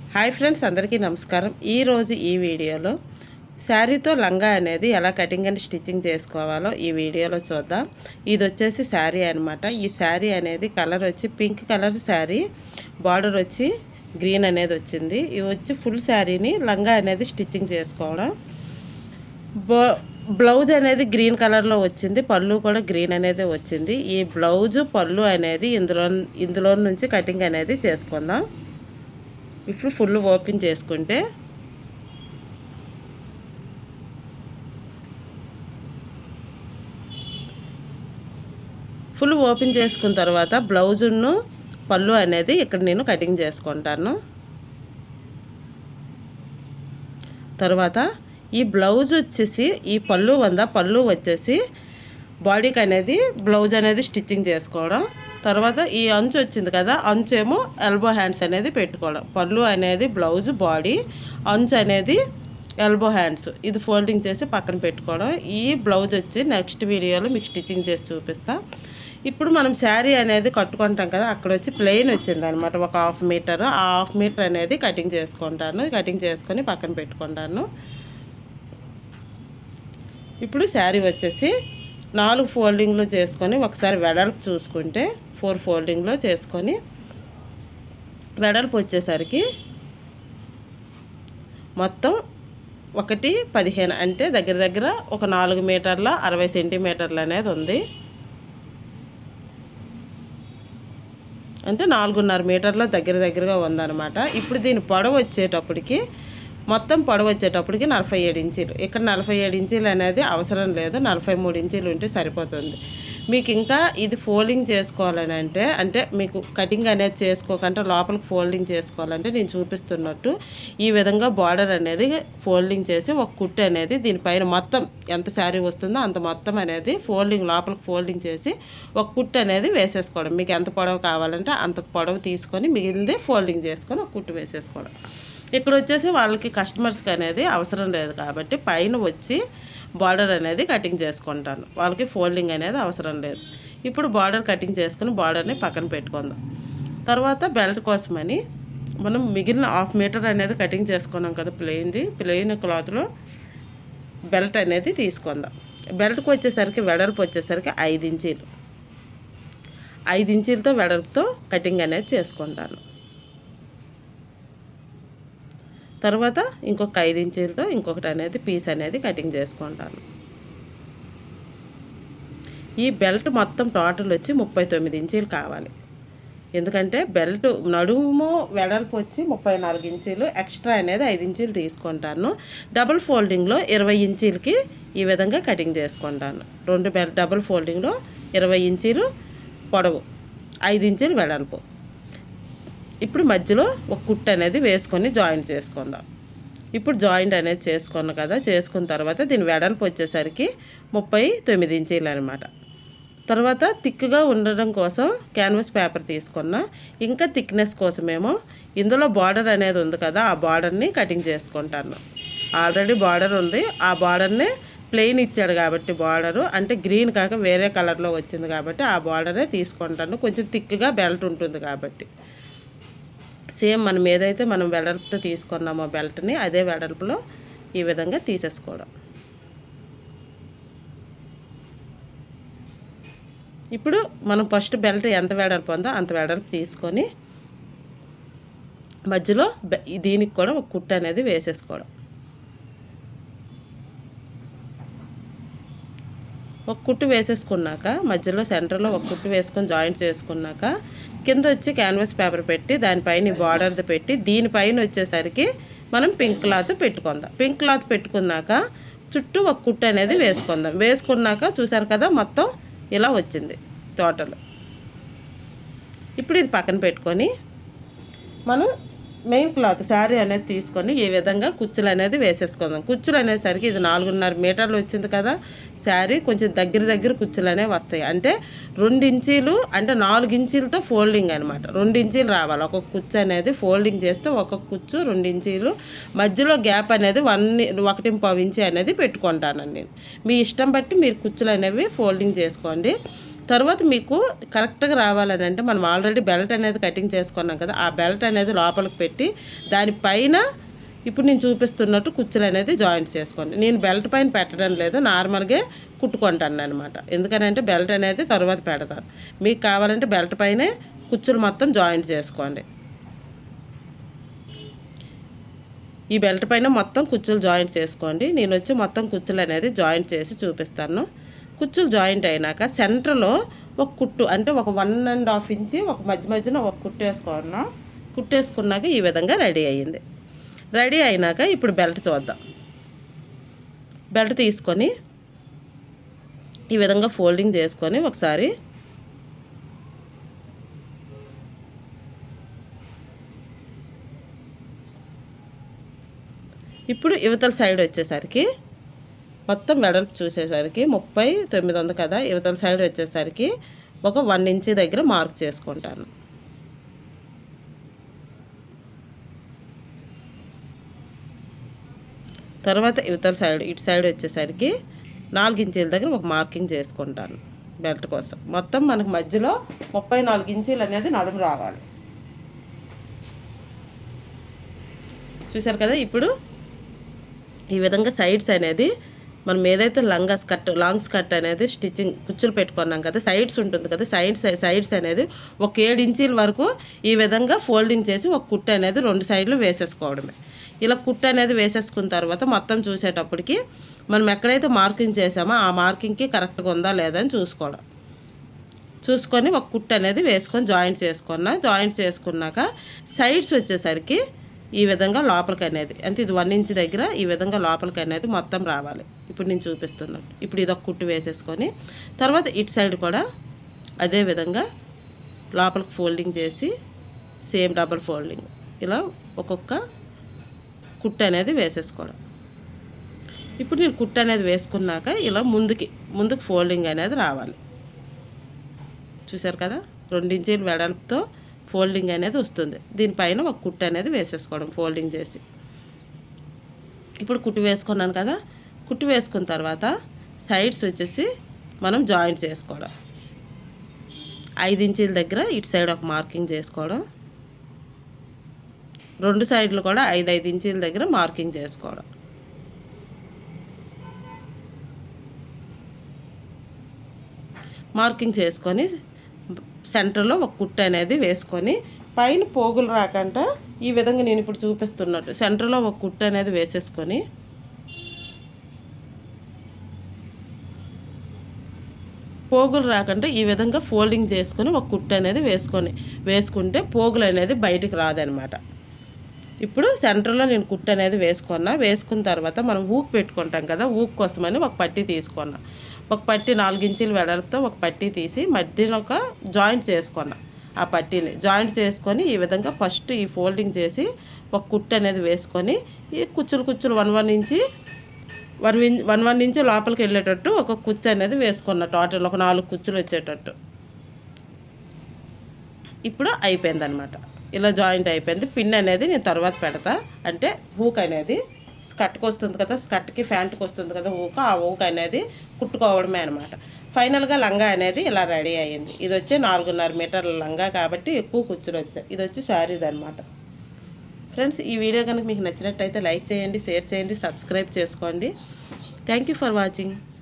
hi friends అందరికీ నమస్కారం ఈరోజు ఈ వీడియోలో శారీతో లంగా అనేది ఎలా కటింగ్ అండ్ స్టిచ్చింగ్ చేసుకోవాలో ఈ వీడియోలో చూద్దాం ఇది వచ్చేసి శారీ అనమాట ఈ శారీ అనేది కలర్ వచ్చి పింక్ కలర్ శారీ బార్డర్ వచ్చి గ్రీన్ అనేది వచ్చింది ఇది వచ్చి ఫుల్ శారీని లంగా అనేది స్టిచ్చింగ్ చేసుకోవడం బో బ్లౌజ్ అనేది గ్రీన్ కలర్లో వచ్చింది పళ్ళు కూడా గ్రీన్ అనేది వచ్చింది ఈ బ్లౌజ్ పళ్ళు అనేది ఇందులో ఇందులో నుంచి కటింగ్ అనేది చేసుకుందాం ఇప్పుడు ఫుల్ ఓపెన్ చేసుకుంటే ఫుల్ ఓపెన్ చేసుకున్న తర్వాత బ్లౌజును పళ్ళు అనేది ఇక్కడ నేను కటింగ్ చేసుకుంటాను తర్వాత ఈ బ్లౌజ్ వచ్చేసి ఈ పళ్ళు వంద పళ్ళు వచ్చేసి బాడీకి అనేది బ్లౌజ్ అనేది స్టిచ్చింగ్ చేసుకోవడం తర్వాత ఈ అంచు వచ్చింది కదా అంచు ఏమో ఎల్బో హ్యాండ్స్ అనేది పెట్టుకోవడం పళ్ళు అనేది బ్లౌజ్ బాడీ అంచు అనేది ఎల్బో హ్యాండ్స్ ఇది ఫోల్డింగ్ చేసి పక్కన పెట్టుకోవడం ఈ బ్లౌజ్ వచ్చి నెక్స్ట్ వీడియోలో మీకు స్టిచ్చింగ్ చేసి చూపిస్తా ఇప్పుడు మనం శారీ అనేది కట్టుకుంటాం కదా అక్కడ వచ్చి ప్లెయిన్ వచ్చింది అనమాట ఒక హాఫ్ మీటర్ ఆ హాఫ్ మీటర్ అనేది కటింగ్ చేసుకుంటాను కటింగ్ చేసుకొని పక్కన పెట్టుకుంటాను ఇప్పుడు శారీ వచ్చేసి నాలుగు ఫోల్డింగ్లో చేసుకొని ఒకసారి వెడల్పు చూసుకుంటే ఫోర్ ఫోల్డింగ్లో చేసుకొని వెడల్పు వచ్చేసరికి మొత్తం ఒకటి పదిహేను అంటే దగ్గర దగ్గర ఒక నాలుగు మీటర్ల అరవై సెంటీమీటర్లు అనేది ఉంది అంటే నాలుగున్నర మీటర్ల దగ్గర దగ్గరగా ఉందన్నమాట ఇప్పుడు దీని పొడవు వచ్చేటప్పటికి మొత్తం పొడవు వచ్చేటప్పటికి నలభై ఏడు ఇంచీలు ఇక్కడ నలభై ఏడు ఇంచీలు అనేది అవసరం లేదు నలభై మూడు ఇంచీలు ఉంటే సరిపోతుంది మీకు ఇంకా ఇది ఫోల్డింగ్ చేసుకోవాలని అంటే అంటే మీకు కటింగ్ అనేది చేసుకోకంటే లోపలికి ఫోల్డింగ్ చేసుకోవాలంటే నేను చూపిస్తున్నట్టు ఈ విధంగా బార్డర్ అనేది ఫోల్డింగ్ చేసి ఒక కుట్టు అనేది దీనిపైన మొత్తం ఎంత శారీ వస్తుందో అంత మొత్తం అనేది ఫోల్డింగ్ లోపలికి ఫోల్డింగ్ చేసి ఒక కుట్టు అనేది వేసేసుకోవడం మీకు ఎంత పొడవు కావాలంటే అంత పొడవు తీసుకొని మిగిలింది ఫోల్డింగ్ చేసుకొని ఒక కుట్టు వేసేసుకోవడం ఇక్కడ వచ్చేసి వాళ్ళకి కస్టమర్స్కి అనేది అవసరం లేదు కాబట్టి పైన వచ్చి బార్డర్ అనేది కటింగ్ చేసుకుంటాను వాళ్ళకి ఫోల్డింగ్ అనేది అవసరం లేదు ఇప్పుడు బార్డర్ కటింగ్ చేసుకుని బార్డర్ని పక్కన పెట్టుకుందాం తర్వాత బెల్ట్ కోసమని మనం మిగిలిన హాఫ్ మీటర్ అనేది కటింగ్ చేసుకున్నాం కదా ప్లెయిన్ది ప్లెయిన్ క్లాత్లో బెల్ట్ అనేది తీసుకుందాం బెల్ట్కి వచ్చేసరికి వెడల్పు వచ్చేసరికి ఐదు ఇంచీలు ఐదు ఇంచీలతో వెడల్పుతో కటింగ్ అనేది చేసుకుంటాను తర్వాత ఇంకొక ఐదు ఇంచీలతో ఇంకొకటి అనేది పీస్ అనేది కటింగ్ చేసుకుంటాను ఈ బెల్ట్ మొత్తం టోటల్ వచ్చి ముప్పై తొమ్మిది ఇంచీలు కావాలి ఎందుకంటే బెల్ట్ నడుము వెడల్పు వచ్చి ముప్పై నాలుగు ఇంచీలు ఎక్స్ట్రా అనేది ఐదు ఇంచీలు తీసుకుంటాను డబుల్ ఫోల్డింగ్లో ఇరవై ఇంచీలకి ఈ విధంగా కటింగ్ చేసుకుంటాను రెండు బెల్ట్ డబుల్ ఫోల్డింగ్లో ఇరవై ఇంచీలు పొడవు ఐదు ఇంచీలు వెడల్పు ఇప్పుడు మధ్యలో ఒక కుట్టు అనేది వేసుకొని జాయింట్ చేసుకుందాం ఇప్పుడు జాయింట్ అనేది చేసుకున్నాం కదా చేసుకున్న తర్వాత దీని వెడల్పు వచ్చేసరికి ముప్పై తొమ్మిది ఇంచీలు అనమాట తర్వాత థిక్గా ఉండడం కోసం క్యాన్వాస్ పేపర్ తీసుకున్న ఇంకా థిక్నెస్ కోసమేమో ఇందులో బార్డర్ అనేది ఉంది కదా ఆ బార్డర్ని కటింగ్ చేసుకుంటాను ఆల్రెడీ బార్డర్ ఉంది ఆ బార్డర్ని ప్లెయిన్ ఇచ్చాడు కాబట్టి బార్డరు అంటే గ్రీన్ కాక వేరే కలర్లో వచ్చింది కాబట్టి ఆ బార్డరే తీసుకుంటాను కొంచెం థిక్గా బెల్ట్ ఉంటుంది కాబట్టి సేమ్ మనం ఏదైతే మనం వెడల్పుతో తీసుకున్నామో బెల్ట్ని అదే వెడల్పులో ఈ విధంగా తీసేసుకోవడం ఇప్పుడు మనం ఫస్ట్ బెల్ట్ ఎంత వెడల్పు ఉందో అంత వెడల్పు తీసుకొని మధ్యలో బె- దీనికి కూడా ఒక కుట్టు అనేది వేసేసుకోవడం ఒక కుట్టు వేసేసుకున్నాక మధ్యలో సెంటర్లో ఒక కుట్టు వేసుకొని జాయింట్ చేసుకున్నాక కింద వచ్చి క్యాన్వాస్ పేపర్ పెట్టి దానిపైన బార్డర్ది పెట్టి దీనిపైన వచ్చేసరికి మనం పింక్ క్లాత్ పెట్టుకుందాం పింక్ క్లాత్ పెట్టుకున్నాక చుట్టూ ఒక కుట్టు అనేది వేసుకుందాం వేసుకున్నాక చూసారు కదా మొత్తం ఇలా వచ్చింది టోటల్ ఇప్పుడు ఇది పక్కన పెట్టుకొని మనం మెయిన్ క్లాత్ శారీ అనేది తీసుకొని ఈ విధంగా కుచ్చులు అనేది వేసేసుకుందాం కుచ్చులు అనేసరికి ఇది నాలుగున్నర మీటర్లు వచ్చింది కదా శారీ కొంచెం దగ్గర దగ్గర కుచ్చులు అనేవి వస్తాయి అంటే రెండు ఇంచీలు అంటే నాలుగు ఇంచీలతో ఫోల్డింగ్ అనమాట రెండు ఇంచీలు రావాలి ఒక్కొక్క కుచ్చు అనేది ఫోల్డింగ్ చేస్తే ఒక్కొక్క కుచ్చు రెండు ఇంచీలు మధ్యలో గ్యాప్ అనేది వన్ ఒకటి పావు ఇంచి అనేది పెట్టుకుంటానండి నేను మీ ఇష్టం బట్టి మీరు కుచ్చులు అనేవి ఫోల్డింగ్ చేసుకోండి తర్వాత మీకు కరెక్ట్గా రావాలని అంటే మనం ఆల్రెడీ బెల్ట్ అనేది కటింగ్ చేసుకున్నాం కదా ఆ బెల్ట్ అనేది లోపలికి పెట్టి దానిపైన ఇప్పుడు నేను చూపిస్తున్నట్టు కుచ్చులు అనేది జాయింట్ చేసుకోండి నేను బెల్ట్ పైన పెట్టడం లేదు నార్మల్గా కుట్టుకుంటాను అనమాట ఎందుకనంటే బెల్ట్ అనేది తర్వాత పెడతాను మీకు కావాలంటే బెల్ట్ పైనే కుచ్చులు మొత్తం జాయింట్ చేసుకోండి ఈ బెల్ట్ పైన మొత్తం కుచ్చులు జాయింట్ చేసుకోండి నేను వచ్చి మొత్తం కుచ్చులు అనేది జాయింట్ చేసి చూపిస్తాను కుచ్చులు జాయింట్ అయినాక సెంటర్లో ఒక కుట్టు అంటే ఒక వన్ అండ్ హాఫ్ ఇంచి ఒక మధ్య మధ్యన ఒక కుట్టు వేసుకున్నాం కుట్టేసుకున్నాక ఈ విధంగా రెడీ అయ్యింది రెడీ అయినాక ఇప్పుడు బెల్ట్ చూద్దాం బెల్ట్ తీసుకొని ఈ విధంగా ఫోల్డింగ్ చేసుకొని ఒకసారి ఇప్పుడు యువతల సైడ్ వచ్చేసరికి మొత్తం వెడల్పు చూసేసరికి ముప్పై తొమ్మిది ఉంది కదా యువతల సైడ్ వచ్చేసరికి ఒక వన్ ఇంచ్ దగ్గర మార్క్ చేసుకుంటాను తర్వాత యువతల సైడ్ ఇటు సైడ్ వచ్చేసరికి నాలుగు ఇంచీల దగ్గర ఒక మార్కింగ్ చేసుకుంటాను బెల్ట్ కోసం మొత్తం మనకు మధ్యలో ముప్పై నాలుగు ఇంచీలు అనేది నడుము రావాలి చూసారు కదా ఇప్పుడు ఈ విధంగా సైడ్స్ అనేది మనం ఏదైతే లంగా స్కర్ట్ లాంగ్ స్కర్ట్ అనేది స్టిచ్చింగ్ కుచ్చులు పెట్టుకున్నాం కదా సైడ్స్ ఉంటుంది కదా సైడ్స్ సైడ్స్ అనేది ఒక ఏడు ఇంచీల వరకు ఈ విధంగా ఫోల్డింగ్ చేసి ఒక కుట్టు అనేది రెండు సైడ్లు వేసేసుకోవడమే ఇలా కుట్టు అనేది వేసేసుకున్న తర్వాత మొత్తం చూసేటప్పటికి మనం ఎక్కడైతే మార్కింగ్ చేసామో ఆ మార్కింగ్కి కరెక్ట్గా ఉందా లేదా అని చూసుకోవడం చూసుకొని ఒక కుట్టు అనేది వేసుకొని జాయింట్ చేసుకున్నా జాయింట్ చేసుకున్నాక సైడ్స్ వచ్చేసరికి ఈ విధంగా లోపలికి అనేది అంటే ఇది వన్ ఇంచ్ దగ్గర ఈ విధంగా లోపలికి అనేది మొత్తం రావాలి ఇప్పుడు నేను చూపిస్తున్నాను ఇప్పుడు ఇది ఒక కుట్టు వేసేసుకొని తర్వాత ఇటు సైడ్ కూడా అదే విధంగా లోపలికి ఫోల్డింగ్ చేసి సేమ్ డబుల్ ఫోల్డింగ్ ఇలా ఒక్కొక్క కుట్టు అనేది వేసేసుకోవడం ఇప్పుడు నేను కుట్టు అనేది వేసుకున్నాక ఇలా ముందుకి ముందుకు ఫోల్డింగ్ అనేది రావాలి చూసారు కదా రెండించీలు వెడల్పుతో ఫోల్డింగ్ అనేది వస్తుంది దీనిపైన ఒక కుట్టు అనేది వేసేసుకోవడం ఫోల్డింగ్ చేసి ఇప్పుడు కుట్టు వేసుకున్నాను కదా కుట్టు వేసుకున్న తర్వాత సైడ్స్ వచ్చేసి మనం జాయింట్ చేసుకోవడం ఐదు ఇంచీల దగ్గర ఇటు సైడ్ ఒక మార్కింగ్ చేసుకోవడం రెండు సైడ్లు కూడా ఐదు ఐదు ఇంచీల దగ్గర మార్కింగ్ చేసుకోవడం మార్కింగ్ చేసుకొని సెంటర్లో ఒక కుట్టు అనేది వేసుకొని పైన పోగులు రాకుండా ఈ విధంగా నేను ఇప్పుడు చూపిస్తున్నట్టు సెంటర్లో ఒక కుట్టు అనేది వేసేసుకొని పోగులు రాకుండా ఈ విధంగా ఫోల్డింగ్ చేసుకొని ఒక కుట్టు అనేది వేసుకొని వేసుకుంటే పోగులు అనేది బయటికి రాదనమాట ఇప్పుడు సెంటర్లో నేను కుట్టు అనేది వేసుకున్నా వేసుకున్న తర్వాత మనం ఊక్ పెట్టుకుంటాం కదా ఊక్ కోసమని ఒక పట్టీ తీసుకున్నా ఒక పట్టీ నాలుగు ఇంచుల వెడల్పుతో ఒక పట్టీ తీసి మధ్యలో ఒక జాయింట్ చేసుకున్నా ఆ పట్టీని జాయింట్ చేసుకొని ఈ విధంగా ఫస్ట్ ఈ ఫోల్డింగ్ చేసి ఒక కుట్టు అనేది వేసుకొని ఈ కుచ్చులు కుచ్చులు one one inch one in one one inch లోపలికి వెళ్ళేటట్టు ఒక కుచ్చు అనేది వేసుకున్న టోటల్ ఒక నాలుగు కుచ్చులు వచ్చేటట్టు ఇప్పుడు అయిపోయిందనమాట ఇలా జాయింట్ అయిపోయింది పిన్ అనేది నేను తర్వాత పెడతా అంటే హూక్ అనేది స్కర్ట్కి వస్తుంది కదా స్కర్ట్కి ప్యాంట్కి వస్తుంది కదా ఊక ఆ ఊక అనేది కుట్టుకోవడమే అనమాట ఫైనల్గా లంగా అనేది ఇలా రెడీ అయ్యింది ఇది వచ్చి నాలుగున్నర మీటర్ల లంగా కాబట్టి ఎక్కువ కుచ్చులు వచ్చాయి ఇది వచ్చి శారీది అనమాట ఫ్రెండ్స్ ఈ వీడియో కనుక మీకు నచ్చినట్టయితే లైక్ చేయండి షేర్ చేయండి సబ్స్క్రైబ్ చేసుకోండి థ్యాంక్ యూ ఫర్ వాచింగ్